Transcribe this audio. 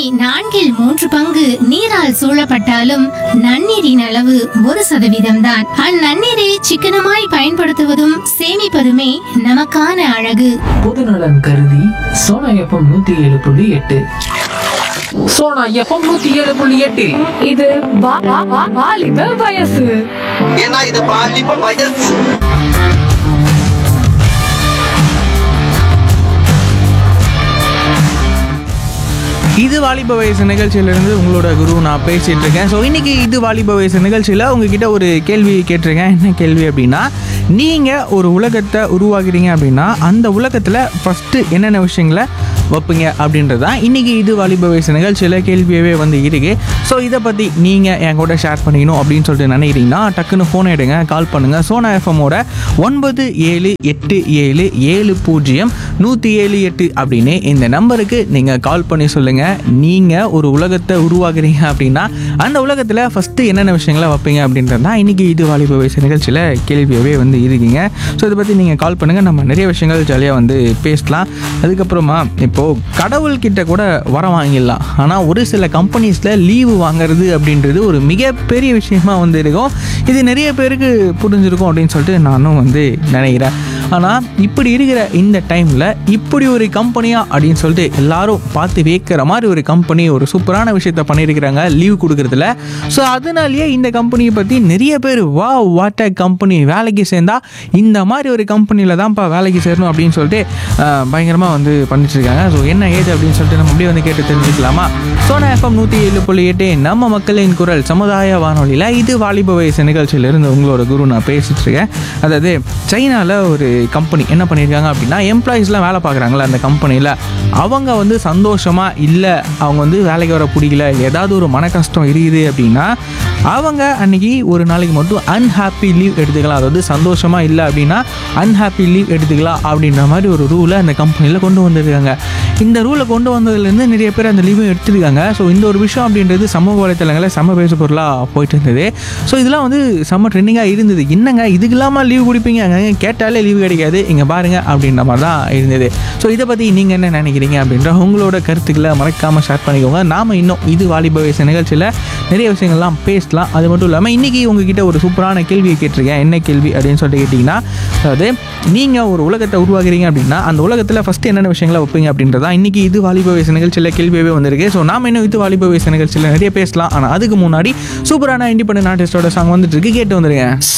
நான்கில் மூன்று பங்கு நீரால் சூழப்பட்டாலும் நன்னீரின் அளவு ஒரு சதவீதம்தான் அந்நன்னீரை சிக்கனமாய் பயன்படுத்துவதும் சேமிப்பதுமே நமக்கான அழகு பொதுநலன் கருதி சோனா எஃப்எம் நூத்தி ஏழு புள்ளி எட்டு சோனா எஃப்எம் நூத்தி ஏழு புள்ளி எட்டில் இது வா- வா- வா- வாலிப வயசு ஏன்னா இது பாலிப்ப வயசு இது வாலிப வயசு நிகழ்ச்சியிலிருந்து உங்களோட குரு நான் பேசிட்டு இருக்கேன் ஸோ இன்னைக்கு இது வாலிப வயசு நிகழ்ச்சியில் உங்ககிட்ட ஒரு கேள்வி கேட்டிருக்கேன் என்ன கேள்வி அப்படின்னா நீங்கள் ஒரு உலகத்தை உருவாக்குறீங்க அப்படின்னா அந்த உலகத்தில் ஃபஸ்ட்டு என்னென்ன விஷயங்களை வைப்பீங்க அப்படின்றது தான் இன்றைக்கி இது வாலிப வயசு நிகழ்ச்சியில் கேள்வியாகவே வந்து இருக்கு ஸோ இதை பற்றி நீங்கள் என் கூட ஷேர் பண்ணிக்கணும் அப்படின்னு சொல்லிட்டு நினைக்கிறீங்கன்னா டக்குன்னு ஃபோன் எடுங்க கால் பண்ணுங்கள் சோனா எஃப்எம்மோட ஒன்பது ஏழு எட்டு ஏழு ஏழு பூஜ்ஜியம் நூற்றி ஏழு எட்டு அப்படின்னு இந்த நம்பருக்கு நீங்கள் கால் பண்ணி சொல்லுங்கள் நீங்கள் ஒரு உலகத்தை உருவாக்குறீங்க அப்படின்னா அந்த உலகத்தில் ஃபஸ்ட்டு என்னென்ன விஷயங்களை வைப்பீங்க அப்படின்றது தான் இன்றைக்கி இது வாலிப வயசு நிகழ்ச்சியில் கேள்வியாகவே வந்து இருக்கீங்க ஸோ இதை பற்றி நீங்கள் கால் பண்ணுங்கள் நம்ம நிறைய விஷயங்கள் ஜாலியாக வந்து பேசலாம் அதுக்கப்புறமா இப்போது கடவுள்கிட்ட கூட வர வாங்கிடலாம் ஆனால் ஒரு சில கம்பெனிஸில் லீவு வாங்குறது அப்படின்றது ஒரு மிகப்பெரிய விஷயமா வந்து இருக்கும் இது நிறைய பேருக்கு புரிஞ்சிருக்கும் அப்படின்னு சொல்லிட்டு நானும் வந்து நினைக்கிறேன் ஆனால் இப்படி இருக்கிற இந்த டைமில் இப்படி ஒரு கம்பெனியா அப்படின்னு சொல்லிட்டு எல்லாரும் பார்த்து வைக்கிற மாதிரி ஒரு கம்பெனி ஒரு சூப்பரான விஷயத்த பண்ணியிருக்கிறாங்க லீவ் கொடுக்குறதுல ஸோ அதனாலேயே இந்த கம்பெனியை பற்றி நிறைய பேர் வா வாட் அ கம்பெனி வேலைக்கு சேர்ந்தா இந்த மாதிரி ஒரு கம்பெனியில் தான்ப்பா வேலைக்கு சேரணும் அப்படின்னு சொல்லிட்டு பயங்கரமாக வந்து பண்ணிட்டு இருக்காங்க ஸோ என்ன ஏது அப்படின்னு சொல்லிட்டு நம்ம அப்படியே வந்து கேட்டு தெரிஞ்சுக்கலாமா சோனா எஃப்எம் நூற்றி ஏழு புள்ளி எட்டு நம்ம மக்களின் குரல் சமுதாய வானொலியில் இது வாலிப வயசு நிகழ்ச்சியிலிருந்து உங்களோட குரு நான் பேசிட்டு இருக்கேன் அதாவது சைனாவில் ஒரு கம்பெனி என்ன பண்ணியிருக்காங்க அப்படின்னா எம்ப்ளாயீஸ்லாம் வேலை பார்க்குறாங்களே அந்த கம்பெனியில் அவங்க வந்து சந்தோஷமாக இல்லை அவங்க வந்து வேலைக்கு வர பிடிக்கல ஏதாவது ஒரு மன கஷ்டம் இருக்குது அப்படின்னா அவங்க அன்னைக்கு ஒரு நாளைக்கு மட்டும் அன்ஹாப்பி லீவ் எடுத்துக்கலாம் அதாவது சந்தோஷமாக இல்லை அப்படின்னா அன்ஹாப்பி லீவ் எடுத்துக்கலாம் அப்படின்ற மாதிரி ஒரு ரூலை அந்த கம்பெனியில் கொண்டு வந்திருக்காங்க இந்த ரூலை கொண்டு வந்ததுலேருந்து நிறைய பேர் அந்த லீவும் எடுத்துருக்காங்க ஸோ இந்த ஒரு விஷயம் அப்படின்றது சமூக வலைத்தளங்களில் செம்ம பேசு பொருளாக போயிட்டு இருந்தது ஸோ இதெல்லாம் வந்து செம்ம ட்ரெண்டிங்காக இருந்தது என்னங்க இதுக்கு இல்லாமல் லீவ் கொடுப்பீங்க அங்கே கேட்டாலே லீவ் கிடைக்காது இங்கே பாருங்க அப்படின்ற மாதிரி தான் இருந்தது ஸோ இதை பற்றி நீங்கள் என்ன நினைக்கிறீங்க அப்படின்ற உங்களோட கருத்துக்களை மறக்காமல் ஷேர் பண்ணிக்கோங்க நாம் இன்னும் இது வாலிப வயசு நிகழ்ச்சியில் நிறைய விஷயங்கள்லாம் பேசலாம் அது மட்டும் இல்லாமல் இன்றைக்கி உங்ககிட்ட ஒரு சூப்பரான கேள்வியை கேட்டிருக்கேன் என்ன கேள்வி அப்படின்னு சொல்லிட்டு கேட்டிங்கன்னா அதாவது நீங்கள் ஒரு உலகத்தை உருவாக்குறீங்க அப்படின்னா அந்த உலகத்தில் ஃபஸ்ட்டு என்னென்ன விஷயங்களை வைப்பீங்க அப்படின்றதான் இன்றைக்கி இது வாலிப வயசு நிகழ்ச்சியில் கேள்வியாகவே வந்திருக்கு ஸோ நாம இன்னும் இது வாலிப வயசு நிகழ்ச்சியில் நிறைய பேசலாம் ஆனால் அதுக்கு முன்னாடி சூப்பரான இண்டிபெண்டன்ட் ஆர்டிஸ்டோட சாங் வந்துட்டு இருக்கு கேட்டு வந்துருங்க